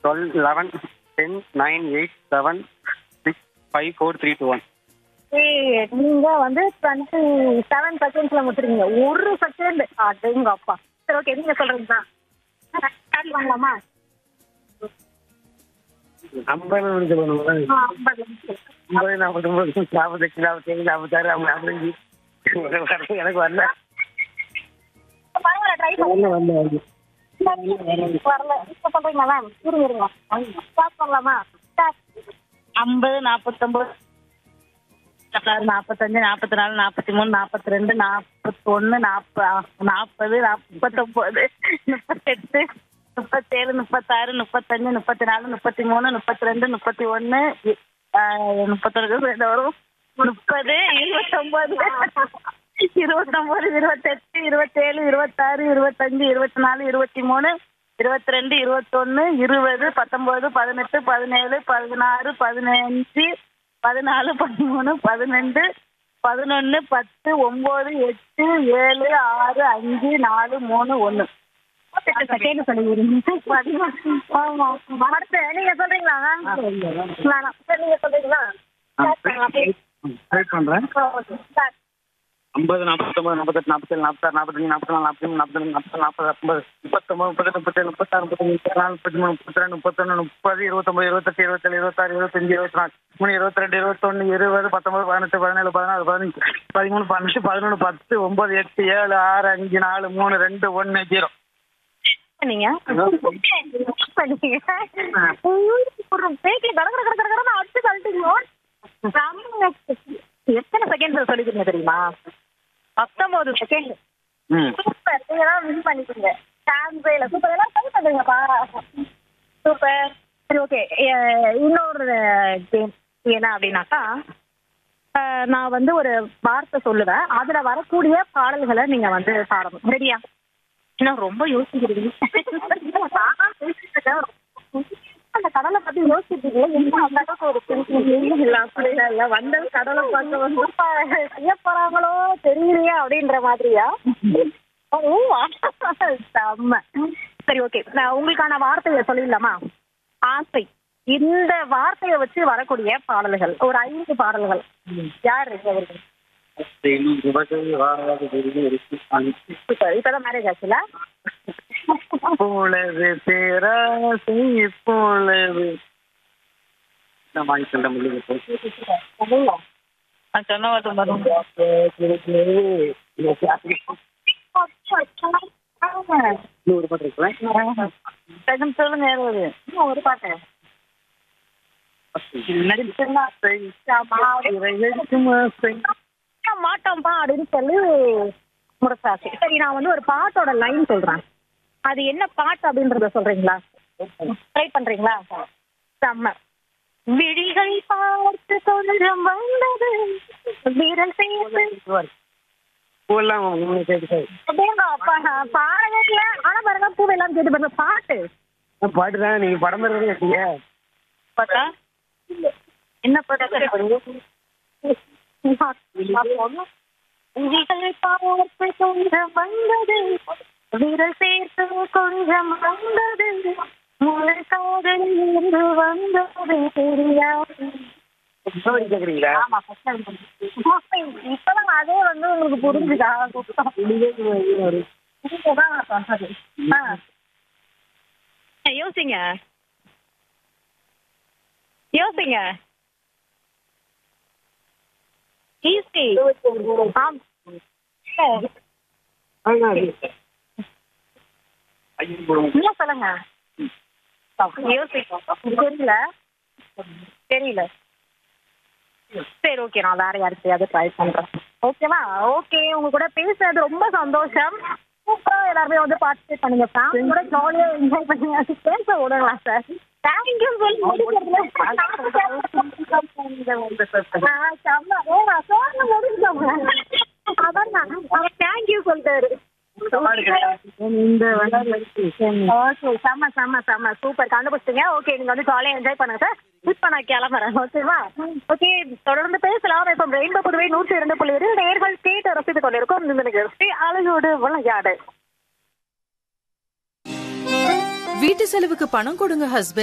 Twelve eleven ten nine eight seven six five four three two one ஏய், நீங்க வந்து twenty seven செகண்ட்ஸ்ல முடிச்சிருக்கீங்க ஒரு செகண்ட் அடேங்க அப்பா சரி ஓகே நீங்க சொல்றீங்களா ஸ்டார்ட் பண்ணலாமா ஐம்பது நிமிஷம் பண்ணுவோம் ஆ, ஐம்பது நிமிஷம். ஐம்பது நாற்பத்தொம்பது நாற்பத்தெட்டு நாற்பத்தேழு நாற்பத்தாறு நாற்பத்தஞ்சு எனக்கு வரல பரவாயில்ல ட்ரை பண்ணுங்க வரல வரல வரல இப்ப சொல்றீங்களா மேம் இருங்க இருங்க ஸ்டார்ட் பண்ணலாமா ஸ்டார்ட் ஐம்பது நாற்பத்தொம்பது நாற்பத்தாறு நாற்பத்தஞ்சு நாற்பத்தி நாலு நாற்பத்தி மூணு நாற்பத்தி ரெண்டு நாற்பத்தொன்று நாற்ப நாற்பது முப்பத்தொம்பது முப்பத்தெட்டு முப்பத்தேழு முப்பத்தாறு முப்பத்தஞ்சு முப்பத்தி நாலு முப்பத்தி மூணு முப்பத்தி ரெண்டு முப்பத்தி ஒன்று முப்பத்தொன்று ரெண்டு வரும் முப்பது இருபத்தொம்பது இருபத்தொம்பது இருபத்தெட்டு இருபத்தேழு இருபத்தாறு இருபத்தஞ்சு இருபத்தி நாலு இருபத்தி மூணு இருபத்தி ரெண்டு இருபத்தொன்னு இருபது பத்தொன்பது பதினெட்டு பதினேழு பதினாறு பதினஞ்சு பதினாலு பதிமூணு பதினெண்டு பதினொன்னு பத்து ஒன்பது எட்டு ஏழு ஆறு அஞ்சு நாலு மூணு ஒன்று செகண்ட் சொல்லிடுறீங்க ஆமா அடுத்து நீங்க சொல்றீங்களா வேணாம் சரி நீங்க சொல்றீங்களா ஸ்டார்ட் பண்ணலாம் ட்ரை பண்ணுறேன் ஓகே ஸ்டார்ட் ஐம்பது நாற்பத்தொம்பது நாற்பத்தெட்டு நாற்பத்தேழு நாற்பத்தாறு நாற்பத்தஞ்சு நாற்பத்தி நாலு நாற்பத்தி மூணு நாற்பத்தி நாற்பது நாற்பது ஐம்பது முப்பத்தொம்பது முப்பத்தெட்டு முப்பத்தேழு முப்பத்தாறு முப்பத்தஞ்சு முப்பத்தி நாலு முப்பத்தி மூணு முப்பத்தி ரெண்டு முப்பத்தொன்று முப்பது இருபத்தொம்பது இருபத்தெட்டு இருபத்தேழு இருபத்தாறு இருபத்தஞ்சு இருபத்தி நாலு மூணு இருபத்தி ரெண்டு இருபத்தொன்று இருபது பத்தொம்பது பதினெட்டு பதினேழு பதினாறு பதினஞ்சு பதிமூணு பன்னெண்டு பதினொன்று பத்து ஒன்பது எட்டு ஏழு ஆறு அஞ்சு நாலு மூணு ரெண்டு ஒன்று ஜீரோ பண்ணீங்க பண்ணீங்க ஒரு பேக்கி கட கட கட கட கடன்னு அடிச்சு கழட்டிங்க எத்தனை செகண்ட் சொல்லிக்கிறீங்க தெரியுமா பத்தொன்பது செகண்ட் ம் சூப்பர் நீங்களாம் வின் பண்ணிட்டீங்க சான்ஸே இல்லை சூப்பர் எல்லாம் ட்ரை பண்ணுங்கப்பா சூப்பர் சரி ஓகே இன்னொரு கேம் என்ன அப்படின்னாக்கா அஹ், நான் வந்து ஒரு வார்த்தை சொல்லுவேன் அதுல வரக்கூடிய பாடல்களை நீங்க வந்து பாடணும் ரெடியா ஏன்னா ரொம்ப யோசிக்கிறீங்க அந்த கடலை பத்தி யோசிச்சிருக்கீங்க என்ன அந்த அளவுக்கு ஒரு thinking இல்ல அப்படிலாம் இல்ல வந்தது கடலை பார்க்க வந்து செய்ய போறாங்களோ தெரியலையே அப்படின்ற மாதிரியா ஓ செம்ம சரி ஓகே நான் உங்களுக்கான வார்த்தையை சொல்லிடலாமா ஆசை இந்த வார்த்தையை வச்சு வரக்கூடிய பாடல்கள் ஒரு ஐந்து பாடல்கள் யார் இருக்கு அவர்கள் சூப்பர் இப்பதான் மேரேஜ் ஆச்சுல போலது பேராசை போலது நான் வாங்கி சொல்ல முடியும் நான் சொன்ன வார்த்தை வரும் நூறு பாட்டு இருக்கலாம் செகண்ட் சொல்லுங்க ஏதாவது இன்னும் ஒரு பாட்டு மாட்டோம்பா அப்படின்னு சொல்லி முடிச்சாச்சு சரி நான் வந்து ஒரு பாட்டோட லைன் சொல்றேன் அது என்ன பாட்டு அப்படின்றத சொல்றீங்களா ட்ரை பண்றீங்களா செம்ம விழிகள் பார்த்து கொஞ்சம் வந்தது வீரல் செய்து பூவெல்லாம் உங்களுக்கு கேட்குது அப்படிங்க அப்பா பாடவே இல்ல ஆனா பாருங்க பூவெல்லாம் கேட்டு பாருங்க பாட்டு பாட்டு தான் நீங்க படம் மாதிரி கேட்டீங்க பார்த்தா என்ன பார்த்தா விழிகள் பார்த்து கொஞ்சம் வந்தது விரல் சேர்த்து கொஞ்சம் வந்தது முழு காதல் இருந்து வந்தது தெரியாது கேக்குறீங்களா ஆமா first time பண்ணேன். இப்பதான் அதே வந்து உங்களுக்கு புரிஞ்சுதா சுத்தம். இதுதான் நான் சொல்றது. ஆ. யோசிங்க யோசிங்க ஈஸி ஆம் இன்னும் சொல்லுங்க யோசிங்க தெரியல தெரியல சரி ஓகே நான் வேற யாருக்கையாவது ட்ரை பண்றேன் ஓகேவா ஓகே உங்க கூட பேசுறது ரொம்ப சந்தோஷம் சூப்பரா எல்லாருமே வந்து பார்ட்டிசிபேட் பண்ணுங்க ஃபேமிலி கூட ஜாலியா என்ஜாய் பண்ணுங்க பேச விடுங்களா சார் தேங்க்யூ சொல்லி முடிக்கிறதுல ஆ, செம்ம. ஏ, நான் சொன்ன முடிஞ்சவங்க. அதான் நான். அவர் தேங்க்யூ சொல்லிட்டாரு இந்த வெள்ளாடுல இருக்கு ஓகே செம்ம செம்ம செம்ம சூப்பர் கண்டுபிடிச்சிங்க ஓகே நீங்க வந்து ஜாலியா என்ஜாய் பண்ணுங்க சார் மிஸ் பண்ண கிளம்புறேன் ஓகேவா ஓகே தொடர்ந்து பேசலாம் இப்போ ரெயின்போ புதுவை நூற்றி இரண்டு புள்ளி இரு நேர்கள் கேட்டு ரசித்துக் கொண்டிருக்கும் இந்த நிகழ்ச்சி அழகோடு விளையாடு வீட்டு செலவுக்கு பணம் கொடுங்க ஹஸ்பண்ட்